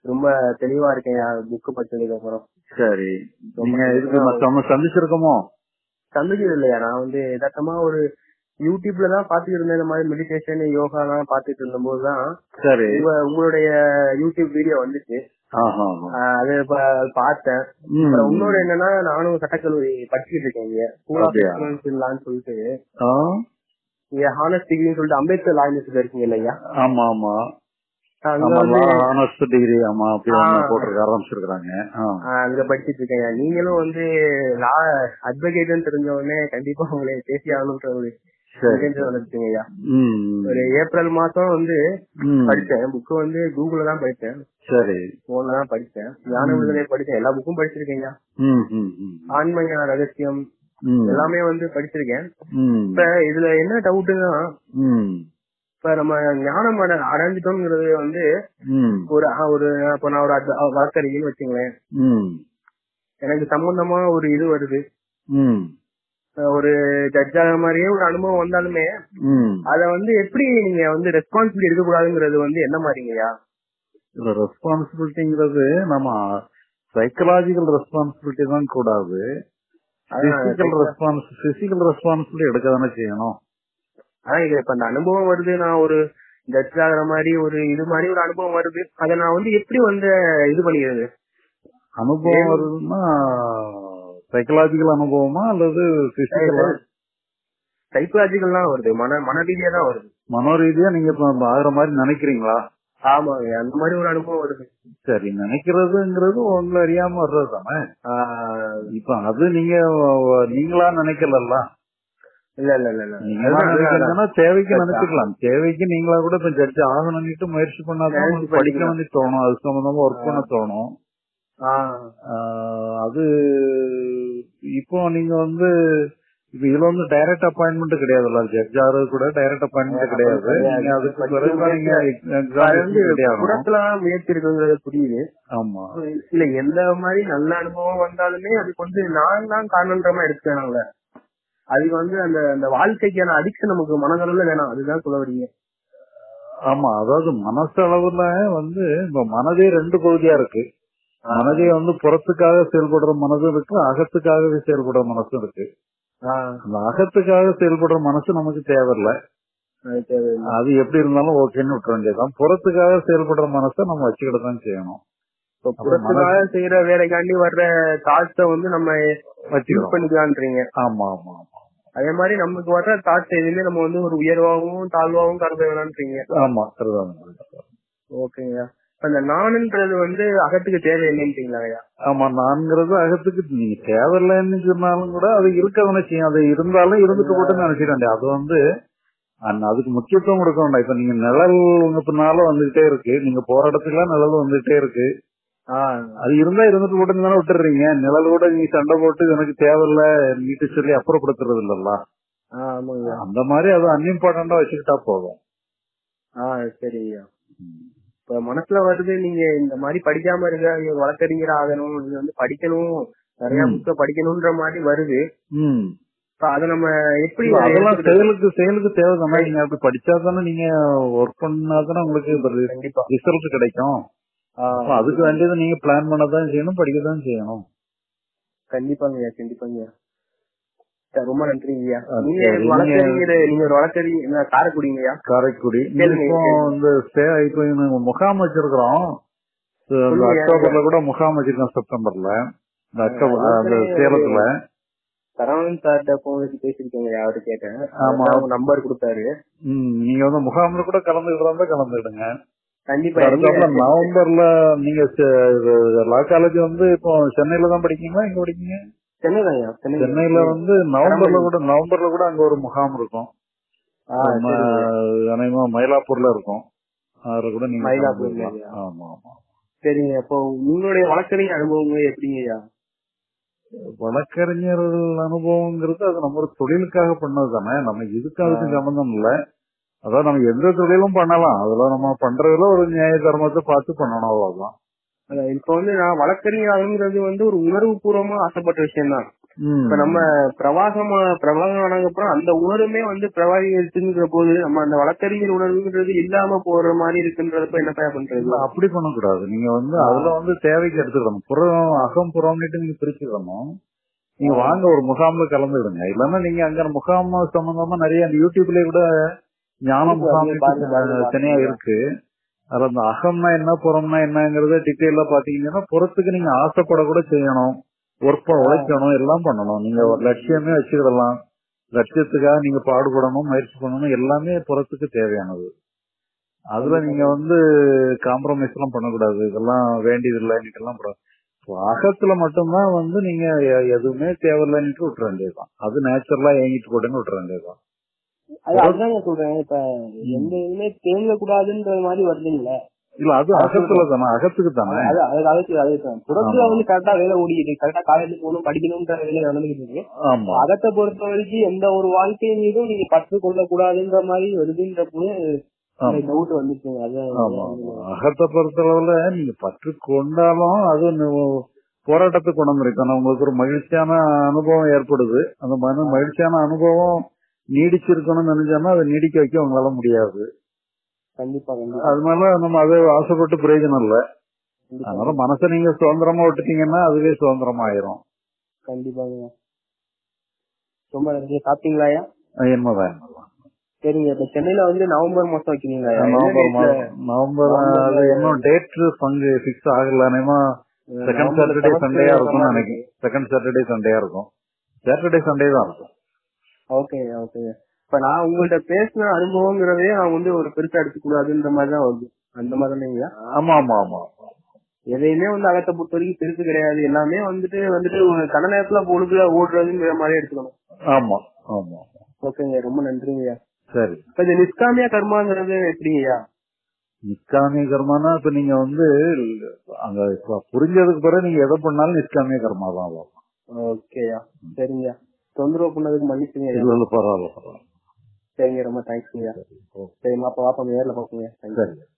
ரொம்ப தெளிவா இருக்கேன் புக் படிச்சதுக்கு அப்புறம் சரி நீங்க இதுக்கு மத்தவங்க சந்திச்சிருக்கோமோ சந்திச்சது இல்லையா நான் வந்து யதார்த்தமா ஒரு யூடியூப்ல தான் பாத்துட்டு இருந்தேன் இந்த மாதிரி மெடிடேஷன் யோகா எல்லாம் பாத்துட்டு இருந்த போதுதான் சரி உங்க உங்களுடைய யூடியூப் வீடியோ வந்துச்சு ஆஹா, ஆஹா. ஆஹ் அது ப- பார்த்தேன் ம். அப்புறம் இன்னொரு என்னன்னா நானும் சட்டக்கல்லூரி படிச்சுட்டு இருக்கேன் இங்க ஸ்கூல் ஆஃப் அப்படியா? எக்ஸலன்ஸ் லான்னு சொல்லிட்டு ஆ? இங்க ஹானஸ்ட் டிகிரின்னு சொல்லிட்டு அம்பேத்கர் லா யூனிவர்சிட்டி இருக்கீங்க இல்லையா ஆமா ஆமா அங்க ஆமா வந்து ஆனஸ்ட் டிகிரி ஆமா அப்படி ஆ. போட்டிருக்க ஆரம்பிச்சிருக்காங்க ஆ. ஆஹ் அங்க படிச்சிட்டு இருக்கேன் நீங்களும் வந்து லா அட்வொகேட்னு தெரிஞ்ச உடனே கண்டிப்பா உங்களை பேசி ஆகணுன்ற ஒரு சரி intention வந்துருச்சுங்க ஐயா ம். ஒரு ஏப்ரல் மாசம் வந்து ம். படிச்சேன் புக் வந்து கூகுள்ல தான் படிச்சேன் சரி போன்ல தான் படிச்சேன் ஞான விடுதலை படிச்சேன் எல்லா புக்கும் படிச்சிருக்கேங்க ம், ம், ம். ஆன்மீக ரகசியம் ம். எல்லாமே வந்து படிச்சிருக்கேன் ம். இப்ப இதுல என்ன டவுட்னா ம். இப்ப நம்ம ஞானம் அட- அடைஞ்சிட்டோம்ங்கிறது வந்து ம். ஒரு அஹ், ஒரு இப்ப நான் ஒரு அட்- வழக்கறிஞர்னு வச்சுங்களேன் ம். எனக்கு சம்பந்தமா ஒரு இது வருது ம். அஹ், ஒரு ஜட்ஜ் ஆகிற மாதிரியே ஒரு அனுபவம் வந்தாலுமே ம். அத வந்து எப்படி நீங்க வந்து ரெஸ்பான்சிபிலிட்டி எடுக்க கூடாதுங்கிறது வந்து என்ன மாதிரிங்கய்யா இதுல ரெஸ்பான்சிபிலிட்டிங்கிறது நம்ம சைக்கலாஜிக்கல் ரெஸ்பான்சிபிலிட்டி தான் கூடாது பிசிக்கல் ரெஸ்பான்ஸ் பிசிக்கல் ரெஸ்பான்சிபிலிட்டி எடுக்க தானே செய்யணும் ஆனா இது இப்ப அந்த அனுபவம் வருது நான் ஒரு ஜட்ஜ் ஆகிற மாதிரி ஒரு இது மாதிரி ஒரு அனுபவம் வருது அத நான் வந்து எப்படி வந்து இது பண்ணிக்கிறது அனுபவம் வருதுன்னா சைக்கலாஜிக்கல் அனுபவமா அல்லது பிசிக்கலா சைக்கலாஜிக்கல் தான் வருது மன மன ரீதியா தான் வருது மனோரீதியா நீங்க இப்ப ஆகுற மாதிரி நினைக்கிறீங்களா ஆமாங்க அந்த மாதிரி ஒரு அனுபவம் வருது சரி நினைக்கிறதுங்கிறது உங்களை அறியாம வர்றது தானே ஆஹ் இப்ப அது நீங்க நீங்களா நினைக்கலல்ல இல்ல இல்ல இல்ல இல்ல நீங்களா அதுதான், அதுதான். நினைக்கிறதுன்னா தேவைக்கு நினைச்சுக்கலாம் தேவைக்கு நீங்களா கூட இப்ப ஜட்ஜ் ஆகணும்னுட்டு முயற்சி பண்ணாதான் முயற்சி உங்களுக்கு படிக்கணும்னு தோணும் அது சம்பந்தமா ஒர்க் பண்ண தோணும் ஆஹ் ஆஹ் அது இப்போ நீங்க வந்து இப்ப இதுல வந்து டைரக்ட் அப்பாயின்மெண்ட் கிடையாதுல்ல ஜட்ஜ் ஆறது கூட டைரக்ட் அப்பாயின்மெண்ட் கிடையாது கிடையாது. நீங்க அதுக்கு பிறகு நீங்க அது வந்து எக்ஸாம் ஆகணும் புறத்துல முயற்சி இருக்குங்கிறது புரியுது ஆமா இல்ல எந்த மாதிரி நல்ல அனுபவம் வந்தாலுமே அதுக்கு வந்து நான் தான் காரணன்ற மாதிரி எடுத்துக்கிறாங்கல்ல அதுக்கு வந்து அந்த அந்த வாழ்க்கைக்கான அடிக்ஷன் நமக்கு மனதளவுல வேணாம் அதுதான் சொல்ல வரீங்க ஆமா அதாவது மனசளவுல வந்து இப்ப மனதே ரெண்டு பகுதியா இருக்கு மனதே வந்து புறத்துக்காக செயல்படுற மனதும் இருக்கு அகத்துக்காகவே செயல்படுற மனசும் இருக்கு ஆஹ் அந்த அகத்துக்காக செயல்படுற மனசு நமக்கு தேவையில்ல அது தேவையில்லை. அது எப்படி இருந்தாலும் ஓகேன்னு விட்டுற வேண்டியதுதான் புறத்துக்காக செயல்படுற மனசை நம்ம வச்சுக்கிட்டு தான் செய்யணும் இப்ப புறத்துக்காக செய்யற வேலைக்காண்டி வர்ற தாட்ஸ வந்து நம்ம யூஸ் வச்சுக்கிறோம் பண்ணிக்கலான்றீங்க ஆமா ஆமா ஆமா அதே மாதிரி நமக்கு வர்ற தாட்ஸ் எதுவுமே நம்ம வந்து ஒரு உயர்வாகவும் தாழ்வாகவும் கருத வேணான்றீங்க ஆமா சரிதான் ஓகேங்க இப்ப இந்த நானுன்றது வந்து அகத்துக்கு தேவையில்லைன்றீங்களா ஐயா ஆமா நான்கிறது அகத்துக்கு நீங்க தேவையில்லைன்னு சொன்னாலும் கூட அது இருக்கவனை செய்யும் அது இருந்தாலும் இருந்துட்டு போட்டு நினைச்சிட வேண்டிய அது வந்து அந்~ அதுக்கு முக்கியத்துவம் கொடுக்க வேண்டாம் இப்ப நீங்க நிழல் உங்க பின்னால வந்துகிட்டே இருக்கு நீங்க போற இடத்துக்குலாம் நிழல் வந்துகிட்டே இருக்கு ஆஹ் அது இருந்தா இருந்துட்டு போட்டு தானே விட்டுறீங்க நிழல் கூட நீ சண்டை போட்டு எனக்கு தேவையில்ல நீட்டு சொல்லி அப்புறப்படுத்துறது இல்லல்ல ஆஹ் ஆமாங்க அந்த மாதிரி அது அன்இம்பார்ட்டண்டா வச்சுக்கிட்டா போதும் ஆஹ் சரி ஐயா இப்ப மனசுல வருது நீங்க இந்த மாதிரி படிக்காம இருக்க நீங்க வழக்கறிஞர் ஆகணும் நீங்க வந்து படிக்கணும் நிறைய ம். புக்க படிக்கணும்ன்ற மாதிரி வருது ம் இப்ப அதை நம்ம எப்படி இல்ல, அதெல்லாம் எடுத்துக்கிறது? செயலுக்கு செயலுக்கு தேவைதானே நீங்க அப்படி படிச்சா தானே நீங்க ஒர்க் பண்ணா தானே உங்களுக்கு கண்டிப்பா ரிசல்ட் கிடைக்கும் ஆஹ் அப்ப அதுக்கு வேண்டியதை நீங்க பிளான் பண்ணதான் செய்யணும் படிக்கதான் செய்யணும் கண்டிப்பாங்க ஐயா கண்டிப்பாங்க ஐயா சரி, ரொம்ப நன்றிங்க ஐயா ஆ, நீங்க சரி, நீங்க- வழக்கறிஞர் நீங்க ஒரு வழக்கறிஞர் என்ன, காரைக்குடிங்க ஐயா காரைக்குடி கேளுங்க, இப்போ கேளுங்க. இந்த ஸ்டே- இப்போ இந்த முகாம் வச்சிருக்கிறோம் இந்த சொல்லுங்க. அக்டோபர்ல கூட முகாம் வச்சிருக்கோம் செப்டம்பர்ல இந்த அக்டோபர் அந்த வழக்கறிஞர் சேலத்துல சரவணன் சார்ட்ட போன் வச்சு பேசிருக்கேங்க ஐயா அவரு கேட்டேன் ஆமா. அவங்க நம்பர் கொடுத்தாரு ம், நீங்க வந்து முகாம்ல கூட கலந்துக்கிறதா கலந்துடுங்க கண்டிப்பா அடுத்தாப்புல எங்க- நவம்பர்ல நீங்க லா காலேஜ் வந்து இப்போ சென்னையில தான் படிக்கீங்களா எங்க படிக்கீங்க சென்னை தான் ஐயா சென்னை சென்னையில வந்து நவம்பர்ல கூட நவம்பர்ல கூட அங்க ஒரு முகாம் இருக்கும் ஆ, நம்ம சரிங்க. அநேகமா மயிலாப்பூர்ல இருக்கும் அதுல கூட நீங்க மயிலாப்பூர்ல கலந்துக்கலாம். இல்லையா? ஆமா ஆமா சரிங்க அப்போ உங்களுடைய வழக்கறிஞர் அனுபவங்கள் எப்படிங்க ஐயா வழக்கறிஞர் அனுபவங்கிறது அது நம்ம ஒரு தொழிலுக்காக பண்ணது தானே நம்ம இதுக்கு அதுக்கு சம்பந்தம் இல்ல அதான் நம்ம எந்த தொழிலும் பண்ணலாம் அதுல நம்ம பண்றதுல ஒரு நியாய தர்மத்தை பார்த்து பண்ணணும் அவ்வளவுதான் அதான் இப்ப வந்து நான் வழக்கறிஞர் ஆகணுங்கிறது வந்து ஒரு உணர்வு பூர்வமா ஆசைப்பட்ட விஷயம் தான் ம். இப்ப நம்ம பிரவாகம் பிரவாகம் ஆனதுக்கு அப்புறம் அந்த உணர்வுமே வந்து பிரவாகிங்கிற போது நம்ம அந்த வழக்கறிஞர் உணர்வுங்கிறது இல்லாம போற மாதிரி இருக்குன்றதப்ப என்ன பண்றது இல்ல, அப்படி பண்ணக்கூடாது நீங்க வந்து அதுல வந்து தேவைக்கு எடுத்துக்கணும் புறம் அகம் புறம்னுட்டு நீங்க பிரிச்சுக்கணும் நீங்க வாங்க ஒரு முகாம்ல கலந்துடுங்க இல்லன்னா நீங்க அங்க முகாம் சம்பந்தமா நிறைய அந்த யூடியூப்லயே கூட ஞான இருக்கு, முகாம் அப்படியே பாருங்க, பாருங்க, தனியா பாருங்க. இருக்கு அதுல அந்த அகம்னா என்ன புறம்னா என்னங்கறத டீட்டெயிலா பாத்தீங்கன்னா புறத்துக்கு நீங்க ஆசைப்பட கூட செய்யணும் ஒர்க் உழைக்கணும் எல்லாம் பண்ணணும் நீங்க ஒரு லட்சியமே வச்சுக்கிடலாம் லட்சியத்துக்காக நீங்க பாடுபடணும் முயற்சி பண்ணணும் எல்லாமே புறத்துக்கு தேவையானது அதுல நீங்க வந்து காம்ப்ரமைஸ் எல்லாம் பண்ணக்கூடாது இதெல்லாம் வேண்டியதில்லை எல்லாம் பட- இப்போ அகத்துல மட்டும்தான் வந்து நீங்க எ- எதுவுமே தேவையில்லைன்னுட்டு விட்டுற வேண்டியதுதான் அது நேச்சுரலா ஏங்கிட்டு போட்டுன்னு விட்டுற வேண்டியதுதான் அது அதுதாங்க சொல்றேன் இப்ப எந்த இதுவுமே தேங்க கூடாதுன்ற மாதிரி வருதுங்களே இல்ல அது அகத்துல தானே அகத்துக்கு தானே அது அது அதுக்கு அது புறத்துல ஆமா. வந்து கரெக்டா வேலை ஓடிக்குது கரெக்டா காலேஜ் போகணும் படிக்கணும்ன்ற வேலை நடந்துகிட்டு இருக்கு ஆமா அகத்தை பொறுத்த வரைக்கும் எந்த ஒரு வாழ்க்கை மீதும் நீங்க பற்று கொள்ள கூடாதுன்ற மாதிரி வருதுன்றப்போ ஆமா. டவுட் வந்துச்சுங்க அது ஆமா ஆமா. அகத்தை பொறுத்தளவுல நீங்க பற்று கொண்டாலும் அது நு- போராட்டத்துக்கு கொண்டு வந்துருக்கணும் உங்களுக்கு ஒரு மகிழ்ச்சியான அனுபவம் ஏற்படுது அந்த மன மகிழ்ச்சியான அனுபவம் நீடிச்சிருக்கணும்னு நினைச்சோம்னா அதை நீடிக்க வைக்க உங்களால முடியாது கண்டிப்பா கண்டிப்பா அதனால நம்ம அதை ஆசைப்பட்டு பிரயோஜனம் இல்ல கண்டிப்பா. அதனால மனசை நீங்க சுதந்திரமா விட்டுட்டீங்கன்னா அதுவே சுதந்திரமா ஆயிரும் கண்டிப்பாங்க ரொம்ப நன்றி சாப்பிட்டீங்களாயா அது என்னதான் என்னதான். சரிங்க இப்ப சென்னையில வந்து நவம்பர் மாசம் வைக்கிறீங்களா நவம்பர் மாதம் நவம்பர் அது இன்னும் டேட் பங்கு பிக்ஸ் ஆகல நேமா செகண்ட் சாட்டர்டே சண்டேயா இருக்கும்னு நினைக்கிறேன் செகண்ட் சாட்டர்டே சண்டேயா இருக்கும் சாட்டர்டே சண்டே தான் இருக்கும் ஓகே ஓகே இப்ப நான் உங்கள்ட்ட பேசின அனுபவங்கிறதே நான் வந்து ஒரு பெருசா எடுத்துக்க கூடாதுன்ற மாதிரி தான் வருது அந்த மாதிரி தானேங்களா ஆமா ஆமா ஆமா எதையுமே வந்து அகத்தை பொறுத்த வரைக்கும் பெருசு கிடையாது எல்லாமே வந்துட்டு வந்துட்டு ஒரு கன நேரத்துல பொழுதுல ஓடுறதுங்கிற மாதிரி எடுத்துக்கணும் ஆமா ஆமா ஓகேங்க ரொம்ப நன்றிங்கய்யா சரி இப்ப இந்த நிஷ்காமியா கர்மாங்கிறது எப்படிங்கய்யா நிஷ்காமிய கர்மானா இப்ப நீங்க வந்து அங்க இப்ப புரிஞ்சதுக்கு பிறகு நீங்க எதை பண்ணாலும் நிஷ்காமிய கர்மா தான் ஆகும். ஓகேயா சரிங்க தொந்தரவு பண்ணதுக்கு மன்னிச்சுங்க இல்ல இல்ல பரவாயில்ல பரவாயில்ல சரிங்க ரொம்ப தேங்க்ஸ்ங்கய்யா ஓகே. சரிம்மா அப்ப வாப்பா நேர்ல பாப்போங்க தேங்க்யூ சரி